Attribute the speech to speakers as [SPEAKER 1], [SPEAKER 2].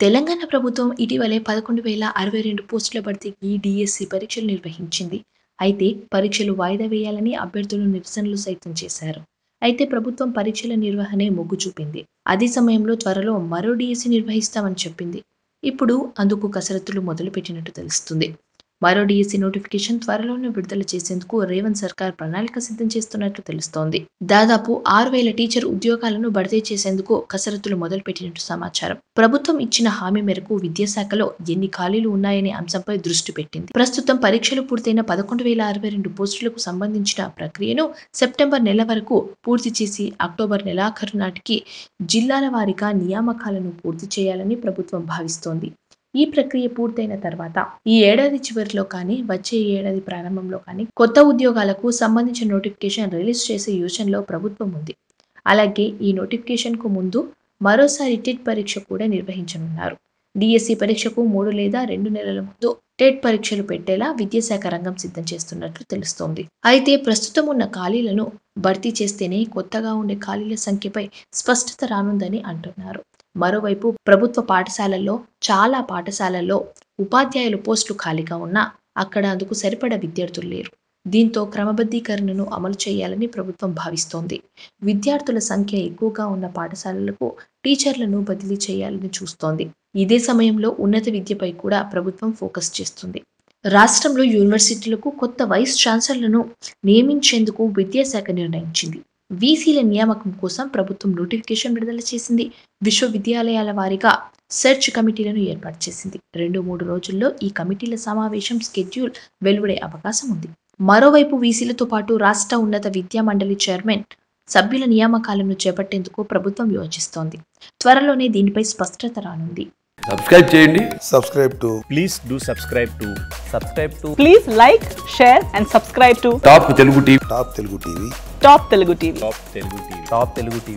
[SPEAKER 1] తెలంగాణ ప్రభుత్వం ఇటీవలే పదకొండు వేల అరవై రెండు పోస్టుల భర్తీకి డిఎస్సి పరీక్షలు నిర్వహించింది అయితే పరీక్షలు వాయిదా వేయాలని అభ్యర్థులు నిరసనలు సైతం చేశారు అయితే ప్రభుత్వం పరీక్షల నిర్వహణే మొగ్గు చూపింది అదే సమయంలో త్వరలో మరో డిఎస్సి నిర్వహిస్తామని చెప్పింది ఇప్పుడు అందుకు కసరత్తులు మొదలుపెట్టినట్టు తెలుస్తుంది మరో డిఎస్సి నోటిఫికేషన్ త్వరలోనే విడుదల చేసేందుకు రేవంత్ సర్కార్ ప్రణాళిక సిద్ధం చేస్తున్నట్లు తెలుస్తోంది దాదాపు ఆరు వేల టీచర్ ఉద్యోగాలను భర్తీ చేసేందుకు కసరత్తులు మొదలుపెట్టినట్టు సమాచారం ప్రభుత్వం ఇచ్చిన హామీ మేరకు విద్యాశాఖలో ఎన్ని ఖాళీలు ఉన్నాయనే అంశంపై దృష్టి పెట్టింది ప్రస్తుతం పరీక్షలు పూర్తయిన పదకొండు వేల అరవై రెండు పోస్టులకు సంబంధించిన ప్రక్రియను సెప్టెంబర్ నెల వరకు పూర్తి చేసి అక్టోబర్ నెలాఖరు నాటికి జిల్లాల వారీగా నియామకాలను పూర్తి చేయాలని ప్రభుత్వం భావిస్తోంది ఈ ప్రక్రియ పూర్తయిన తర్వాత ఈ ఏడాది చివరిలో కానీ వచ్చే ఏడాది ప్రారంభంలో కానీ కొత్త ఉద్యోగాలకు సంబంధించిన నోటిఫికేషన్ రిలీజ్ చేసే యోచనలో ప్రభుత్వం ఉంది అలాగే ఈ నోటిఫికేషన్కు ముందు మరోసారి టెట్ పరీక్ష కూడా నిర్వహించనున్నారు డిఎస్సి పరీక్షకు మూడు లేదా రెండు నెలల ముందు టెట్ పరీక్షలు పెట్టేలా విద్యాశాఖ రంగం సిద్ధం చేస్తున్నట్లు తెలుస్తోంది అయితే ప్రస్తుతం ఉన్న ఖాళీలను భర్తీ చేస్తేనే కొత్తగా ఉండే ఖాళీల సంఖ్యపై స్పష్టత రానుందని అంటున్నారు మరోవైపు ప్రభుత్వ పాఠశాలల్లో చాలా పాఠశాలల్లో ఉపాధ్యాయుల పోస్టులు ఖాళీగా ఉన్నా అక్కడ అందుకు సరిపడ విద్యార్థులు లేరు దీంతో క్రమబద్ధీకరణను అమలు చేయాలని ప్రభుత్వం భావిస్తోంది విద్యార్థుల సంఖ్య ఎక్కువగా ఉన్న పాఠశాలలకు టీచర్లను బదిలీ చేయాలని చూస్తోంది ఇదే సమయంలో ఉన్నత విద్యపై కూడా ప్రభుత్వం ఫోకస్ చేస్తుంది రాష్ట్రంలో యూనివర్సిటీలకు కొత్త వైస్ ఛాన్సలర్లను నియమించేందుకు విద్యాశాఖ నిర్ణయించింది వీసీల నియామకం కోసం ప్రభుత్వం నోటిఫికేషన్ విడుదల చేసింది విశ్వవిద్యాలయాల వారీగా సెర్చ్ కమిటీలను ఏర్పాటు చేసింది రెండు మూడు రోజుల్లో ఈ కమిటీల సమావేశం స్కెడ్యూల్ వెలువడే అవకాశం ఉంది మరోవైపు వీసీలతో పాటు రాష్ట్ర ఉన్నత విద్యా మండలి చైర్మన్ సభ్యుల నియామకాలను చేపట్టేందుకు ప్రభుత్వం యోచిస్తోంది త్వరలోనే దీనిపై స్పష్టత రానుంది
[SPEAKER 2] సబ్స్క్రైబ్ చేయండి
[SPEAKER 3] subscribe to
[SPEAKER 4] please do subscribe to subscribe to
[SPEAKER 5] Please like, share, and subscribe to
[SPEAKER 2] top Telugu TV
[SPEAKER 3] Top Telugu TV.
[SPEAKER 5] Top Telugu TV.
[SPEAKER 4] top telugu tv top telugu tv